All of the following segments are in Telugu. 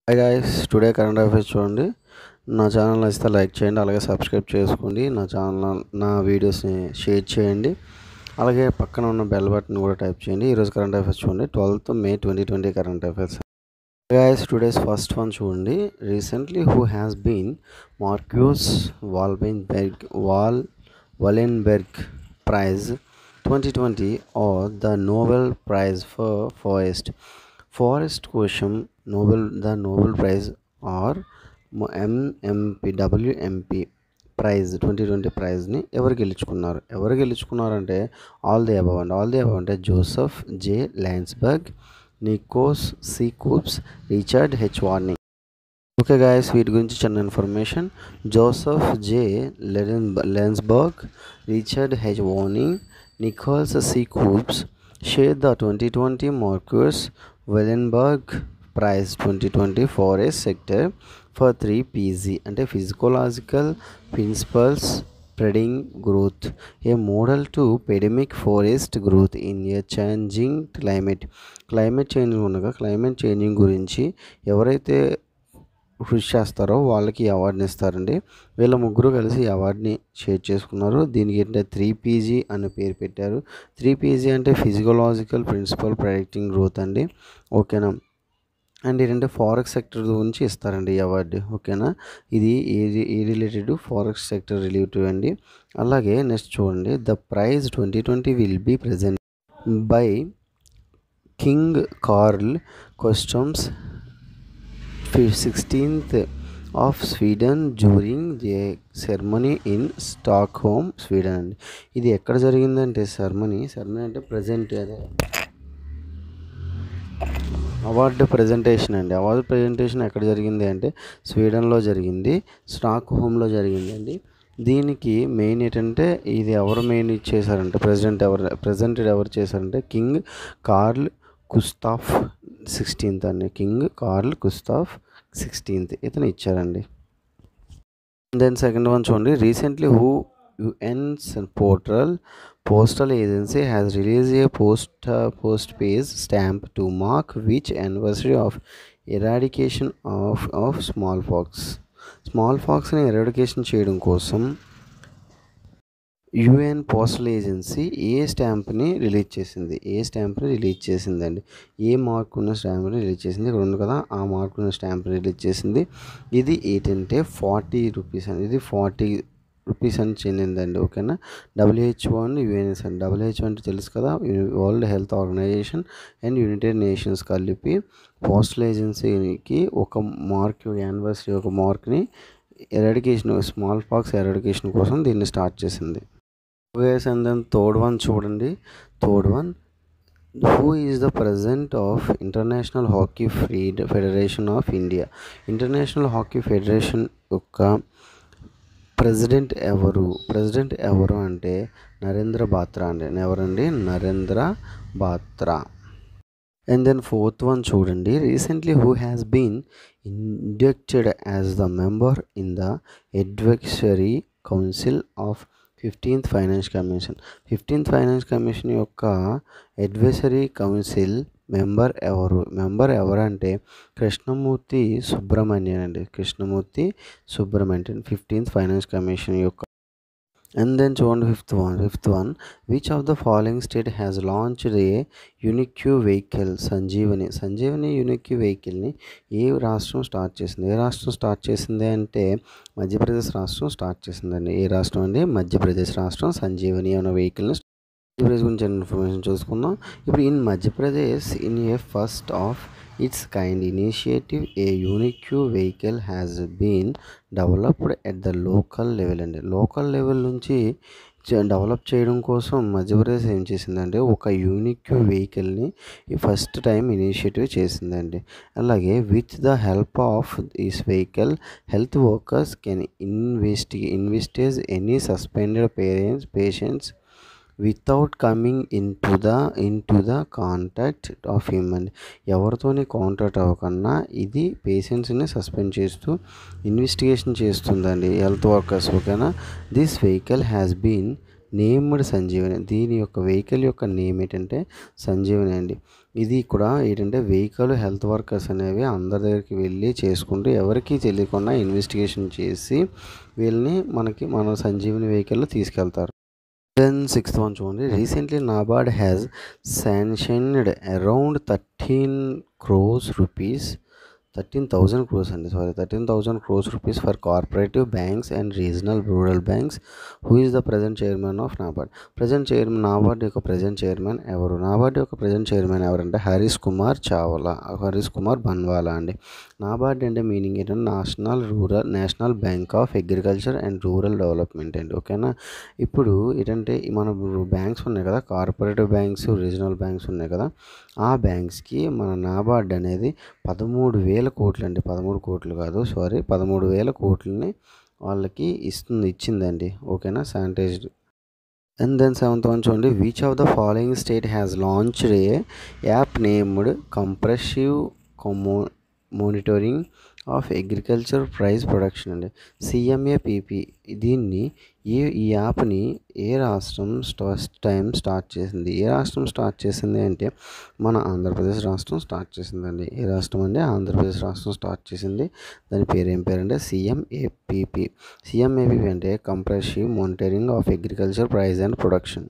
Hi guys today current affairs చూడండి నా ఛానల్ నచ్చితే లైక్ చేయండి అలాగే సబ్స్క్రైబ్ చేసుకోండి నా ఛానల్ నా వీడియోస్ని షేర్ చేయండి అలాగే పక్కన ఉన్న బెల్ బటన్ కూడా టైప్ చేయండి ఈరోజు కరెంట్ అఫైర్స్ చూడండి twelfth May twenty twenty current affairs guys today's first one చూడండి recently who has been Marcus Wallenberg Wall Wallenberg prize twenty twenty or the Nobel prize for forest forest కోసం Nobel the Nobel prize or M M P W M P prize twenty twenty ప్రైజ్ని ఎవరు గెలుచుకున్నారు ఎవరు గెలుచుకున్నారంటే ఆల్ ది అబవ్ అండి ఆల్ ది అబవ్ అంటే Joseph J Landsberg Nicholas C Coops Richard H Waring okay guys వీటి గురించి చిన్న information Joseph J Laden Landsberg Richard H Waring Nicholas C Coops share the twenty twenty Marcus Wallenberg prize twenty twenty forest sector for three P G అంటే physiological principles spreading growth a model to pandemic forest growth in a changing climate climate change ఉండగా క్లైమేట్ చేంజింగ్ గురించి ఎవరైతే కృషి చేస్తారో వాళ్ళకి ఈ అవార్డుని ఇస్తారండి వీళ్ళ ముగ్గురు కలిసి ఈ అవార్డుని షేర్ చేసుకున్నారు దీనికి ఏంటంటే త్రీ పీజీ అనే పేరు పెట్టారు త్రీ పీజీ అంటే ఫిజికలాజికల్ ప్రిన్సిపల్ ప్రొడక్టింగ్ గ్రోత్ అండి ఓకేనా అండ్ ఏంటంటే ఫారెక్స్ సెక్టర్ గురించి ఇస్తారండి ఈ అవార్డు ఓకేనా ఇది ఏది ఏ రిలేటెడ్ ఫారెక్స్ సెక్టర్ రిలేటివ్ అండి అలాగే నెక్స్ట్ చూడండి the prize twenty twenty will be present by King Carl Gustaf sixteenth of Sweden during the ceremony in Stockholm Sweden అండి ఇది ఎక్కడ జరిగిందంటే సెరమనీ సెరమనీ అంటే ప్రజెంట్ అదే అవార్డు ప్రజెంటేషన్ అండి అవార్డు ప్రజెంటేషన్ ఎక్కడ జరిగింది అంటే స్వీడన్లో జరిగింది స్టాక్ హోమ్లో జరిగిందండి దీనికి మెయిన్ ఏంటంటే ఇది ఎవరు మెయిన్ ఇచ్చేసారంటే ప్రెసిడెంట్ ఎవరు ప్రెసిడెంట్ ఎవరు చేశారంటే కింగ్ కార్ల్ కుస్తాఫ్ సిక్స్టీన్త్ అండి కింగ్ కార్ల్ కుస్తాఫ్ సిక్స్టీన్త్ ఇతను ఇచ్చారండి దెన్ సెకండ్ వన్ చూడండి recently who U N's portal postal agency has released a post uh, post page stamp to mark which anniversary of eradication of of smallpox స్మాల్పాక్స్ని ఎరాడికేషన్ చేయడం కోసం యుఎన్ పోస్టల్ ఏజెన్సీ ఏ స్టాంప్ని రిలీజ్ చేసింది ఏ స్టాంప్ని రిలీజ్ చేసిందండి ఏ మార్క్ ఉన్న స్టాంప్ని రిలీజ్ చేసింది ఇక్కడ ఉంది కదా ఆ మార్క్ ఉన్న స్టాంప్ని రిలీజ్ చేసింది ఇది ఏంటంటే ఫార్టీ రూపీస్ అండి ఇది ఫార్టీ రూపీస్ అని చెందిందండి ఓకేనా డబ్ల్యూహెచ్ఓ అండ్ యుఎన్ఎస్ అండి డబ్ల్యూహెచ్ఓ అంటే తెలుసు కదా world health organisation and United Nations కలిపి పోస్టల్ ఏజెన్సీకి ఒక మార్క్ యానివర్సరీ ఒక మార్క్ని ఎరాడికేషన్ స్మాల్ పాక్స్ ఎరాడికేషన్ కోసం దీన్ని స్టార్ట్ చేసింది అండ్ దెన్ థర్డ్ వన్ చూడండి third one who is the president of International Hockey free federation of India International Hockey Federation యొక్క ప్రెసిడెంట్ ఎవరు ప్రెసిడెంట్ ఎవరు అంటే నరేంద్ర బాత్రా అండి ఎవరండి Narendra Batra and then fourth one చూడండి recently who has been inducted as the member in the advisory council of fifteenth finance commission fifteenth finance commission యొక్క అడ్వైజరీ కౌన్సిల్ మెంబర్ ఎవరు మెంబర్ ఎవరంటే కృష్ణమూర్తి సుబ్రహ్మణ్యన్ అండి Krishnamurthy Subramanian fifteenth finance commission యొక్క అండ్ దెన్ చూడండి fifth one fifth one which of the following state has launched a unique vehicle Sanjeevani Sanjeevani unique వెహికల్ని ఏ రాష్ట్రం స్టార్ట్ చేసింది ఏ రాష్ట్రం స్టార్ట్ చేసింది అంటే మధ్యప్రదేశ్ రాష్ట్రం స్టార్ట్ చేసిందండి ఏ రాష్ట్రం అండి మధ్యప్రదేశ్ రాష్ట్రం సంజీవని అనే వెహికల్ని మధ్యప్రదేశ్ గురించి ఇన్ఫర్మేషన్ చూసుకుందాం ఇప్పుడు in Madhya Pradesh in a first of its kind initiative a unique vehicle has been developed at the local level అండి లోకల్ లెవెల్ నుంచి డెవలప్ చేయడం కోసం మధ్యప్రదేశ్ ఏం చేసిందంటే ఒక యూనిక్యూ వెహికల్ని ఫస్ట్ టైం ఇనిషియేటివ్ చేసిందండి అలాగే with the help of this vehicle health workers can investi investigate any suspended parents patients without coming in to the in to the contact of human ఎవరితోని కాంటాక్ట్ అవ్వకుండా ఇది పేషెంట్స్ని సస్పెండ్ చేస్తూ ఇన్వెస్టిగేషన్ చేస్తుందండి హెల్త్ వర్కర్స్ ఓకేనా this vehicle has been named Sanjeevani దీని యొక్క వెహికల్ యొక్క నేమ్ ఏంటంటే సంజీవని అండి ఇది కూడా ఏంటంటే వెహికల్ హెల్త్ వర్కర్స్ అనేవి అందరి దగ్గరికి వెళ్ళి చేసుకుంటూ ఎవరికి తెలియకుండా ఇన్వెస్టిగేషన్ చేసి వీళ్ళని మనకి మన సంజీవిని వెహికల్లో తీసుకెళ్తారు దెన్ సిక్స్త్ వన్ చూడండి recently NABARD has sanctioned around thirteen crores rupees thirteen thousand crores అండి sorry thirteen thousand crores rupees for corporative banks and regional rural banks who is the present chairman of NABARD present chairman NABARD యొక్క ప్రజెంట్ చైర్మన్ ఎవరు నాబార్డ్ యొక్క ప్రజెంట్ చైర్మన్ ఎవరంటే హరీష్ కుమార్ చావలా హరీష్ కుమార్ బన్వాలా అండి నాబార్డ్ అంటే మీనింగ్ ఏంటంటే national rural national bank of agriculture and rural development అండి ఓకేనా ఇప్పుడు ఏంటంటే మన బ్యాంక్స్ ఉన్నాయి కదా కార్పొరేటివ్ బ్యాంక్స్ రీజనల్ బ్యాంక్స్ ఉన్నాయి కదా ఆ బ్యాంక్స్కి మన నాబార్డ్ అనేది పదమూడు వేల కోట్లు అండి పదమూడు కోట్లు కాదు సారీ పదమూడు వేల కోట్లని వాళ్ళకి ఇస్తుంది ఇచ్చిందండి ఓకేనా sanitised and then seventh one చూడండి which of the following state has launched a app named comprehensive కొమో monitoring of agriculture price production అండి సిఎంఏ పీపీ దీన్ని ఏ ఈ యాప్ని ఏ రాష్ట్రం ఫస్ట్ టైం స్టార్ట్ చేసింది ఏ రాష్ట్రం స్టార్ట్ చేసింది అంటే మన ఆంధ్రప్రదేశ్ రాష్ట్రం స్టార్ట్ చేసిందండి ఏ రాష్ట్రం అంటే ఆంధ్రప్రదేశ్ రాష్ట్రం స్టార్ట్ చేసింది దాని పేరు ఏం పేరు అంటే సిఎంఏపిపి సిఎంఏపిపి అంటే comprehensive monitoring of agriculture price and production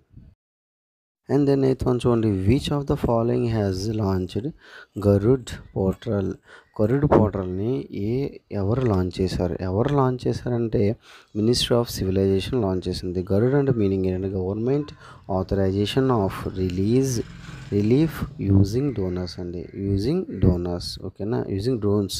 and then eighth one చూడండి which of the following has launched Garud portal Garud పోర్టల్ని ఏ ఎవరు లాంచ్ చేశారు ఎవరు లాంచ్ చేశారంటే మినిస్ట్రీ ఆఫ్ సివిలైజేషన్ లాంచ్ చేసింది గరుడ్ అంటే మీనింగ్ ఏంటంటే government authorisation of release relief using donors అండి యూజింగ్ డోనర్స్ ఓకేనా using drones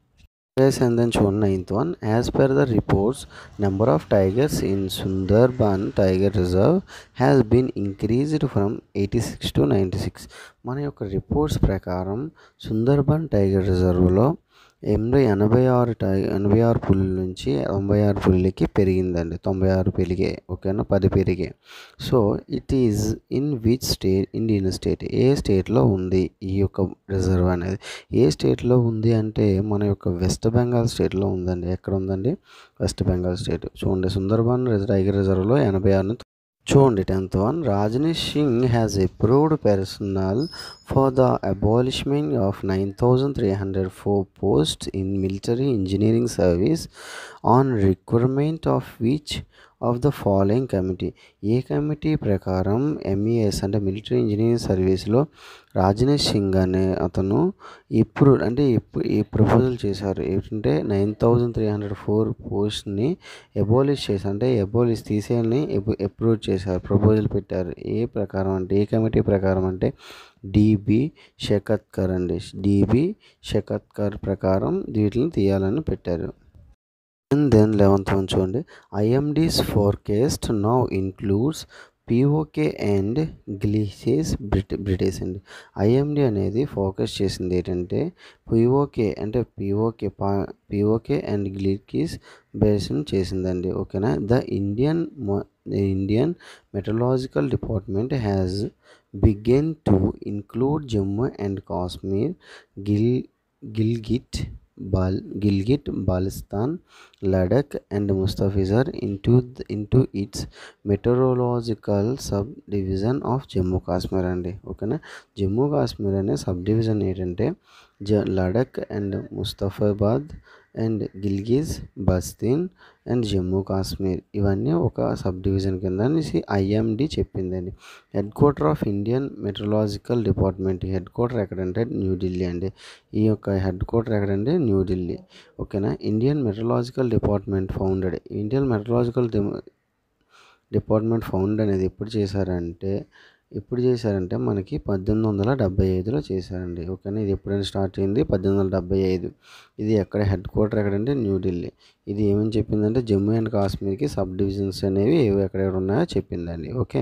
Yes, and then shown ninth one. As per the reports, number of tigers in Sundarban Tiger Reserve has been increased from 86 to 96. మన యొక్క రిపోర్ట్స్ ప్రకారం సుందర్బన్ టైగర్ రిజర్వ్లో ఎనభై ఎనభై ఆరు టై ఎనభై ఆరు పులుల నుంచి తొంభై ఆరు పులులకి పెరిగిందండి తొంభై ఆరు పెరిగే ఓకేనా పది పెరిగే so it is in which state Indian state ఏ స్టేట్లో ఉంది ఈ యొక్క రిజర్వ్ అనేది ఏ స్టేట్లో ఉంది అంటే మన యొక్క వెస్ట్ బెంగాల్ స్టేట్లో ఉందండి ఎక్కడ ఉందండి వెస్ట్ బెంగాల్ స్టేట్ చూడండి సుందర్బన్ టైగర్ రిజర్వ్లో ఎనభై ఆరుని చూడండి tenth one Rajneesh Singh has approved personal for the abolishment of nine thousand three hundred four post in military engineering service on requirement of which of the following committee ఏ కమిటీ ప్రకారం ఎంఈఎస్ అంటే మిలిటరీ ఇంజనీరింగ్ సర్వీస్లో రాజనేష్ సింగ్ అనే అతను ఇప్పుడు అంటే ఇప్పుడు ఈ ప్రపోజల్ చేశారు ఏంటంటే nine thousand three hundred four పోస్ట్ని ఎబోలిష్ చేశారు అంటే ఎబోలిష్ తీసేయాలని అప్రూవ్ చేశారు ప్రపోజల్ పెట్టారు ఏ ప్రకారం అంటే ఏ కమిటీ ప్రకారం అంటే డిబి షకత్కర్ అండి డిబి షకత్కర్ ప్రకారం వీటిని తీయాలని పెట్టారు అండ్ దెన్ లెవెన్త్ వన్ చూడండి IMD's forecast now includes PoK and గ్లిసేస్ బ్రిట్ బ్రిటిష్ అండి ఐఎండి అనేది ఫోకస్ చేసింది ఏంటంటే పిఓకే అంటే పిఓకే పా పిఓకే అండ్ గ్లికీస్ బేషన్ చేసిందండి ఓకేనా the Indian Indian మెటలాజికల్ department has began to include Jammu and Kashmir Gill Gilgit ball Gilgit బాలిస్తాన్ Ladakh and Mustafizur into into its మెటరోలాజికల్ sub division of Jammu Kashmir అండి ఓకేనా జమ్మూ కాశ్మీర్ అనే సబ్ డివిజన్ ఏంటంటే జ Ladakh and ముస్తఫాబాద్ and గిల్గిజ్ బస్తీన్ and Jammu Kashmir ఇవన్నీ ఒక సబ్ డివిజన్ కింద అనేసి ఐఎండి చెప్పిందండి head quarter of Indian metrological department head quarter ఎక్కడంటే న్యూఢిల్లీ అండి ఈ యొక్క హెడ్ క్వార్టర్ ఎక్కడంటే న్యూఢిల్లీ ఓకేనా Indian metrological department founded Indian metrological department found అనేది ఎప్పుడు చేశారంటే ఎప్పుడు చేశారంటే మనకి పద్దెనిమిది వందల డెబ్బై ఐదులో చేశారండి ఓకేనా ఇది ఎప్పుడైనా స్టార్ట్ అయింది పద్దెనిమిది వందల డెబ్బై ఐదు ఇది ఎక్కడ హెడ్ క్వార్టర్ ఎక్కడంటే న్యూఢిల్లీ ఇది ఏమని చెప్పిందంటే జమ్మూ అండ్ కాశ్మీర్కి సబ్ డివిజన్స్ అనేవి ఏవి ఎక్కడెక్కడ ఉన్నాయో చెప్పిందండి ఓకే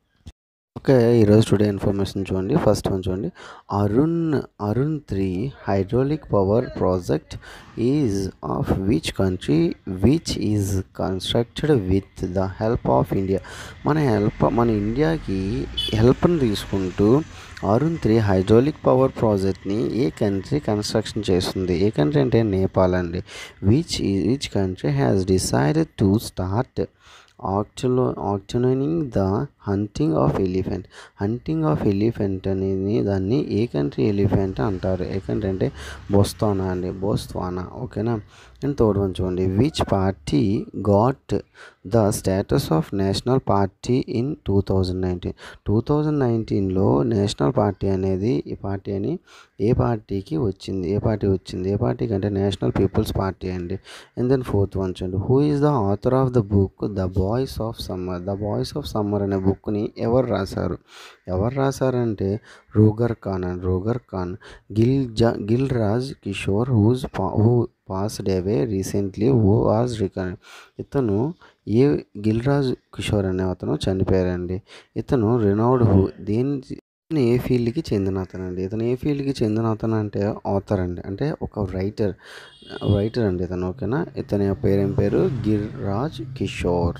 ఓకే ఈరోజు టుడే ఇన్ఫర్మేషన్ చూడండి ఫస్ట్ వన్ చూడండి Arun Arun three hydraulic power project is of which country which is constructed with the help of India మన హెల్ప్ మన ఇండియాకి హెల్ప్ని తీసుకుంటూ అరుణ్ త్రీ హైడ్రాలిక్ పవర్ ప్రాజెక్ట్ని ఏ కంట్రీ కన్స్ట్రక్షన్ చేస్తుంది ఏ కంట్రీ అంటే నేపాల్ అండి which which country has decided to start ఆక్చులో auctioning the hunting of elephant hunting of elephant అనేది దాన్ని ఏ కంట్రీ ఎలిఫెంట్ అంటారు ఏ కంట్రీ అంటే బోస్తానా అండి బోస్వానా ఓకేనా అండ్ థర్డ్ వన్ చూడండి which party got the status of national party in two thousand nineteen two thousand నైన్టీన్లో నేషనల్ పార్టీ అనేది ఈ పార్టీ అని ఏ పార్టీకి వచ్చింది ఏ పార్టీ వచ్చింది ఏ పార్టీకి అంటే నేషనల్ పీపుల్స్ పార్టీ అండి అండ్ దెన్ ఫోర్త్ వన్ చూడండి who is the author of the book the boys of summer the boys of summer అనే బుక్ని ఎవరు రాశారు ఎవరు రాశారంటే రూగర్ ఖాన్ అండ్ రూగర్ ఖాన్ గిల్ జా Gil Raj Kishore whose who passed away recently who was రికన్ ఇతను ఏ గిల్రాజ్ కిషోర్ అనే అతను చనిపోయారండి ఇతను రెనౌడ్ హూ దేని ఇతను ఏ ఫీల్డ్కి చెందిన అతను అండి ఇతను ఏ ఫీల్డ్కి చెందిన అతను అంటే ఆథర్ అండి అంటే ఒక రైటర్ రైటర్ అండి ఇతను ఓకేనా ఇతని పేరు ఏం పేరు గిర్రాజ్ Kishore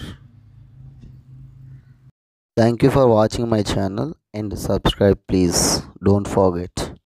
Thank you for watching my channel and subscribe please. Don't forget.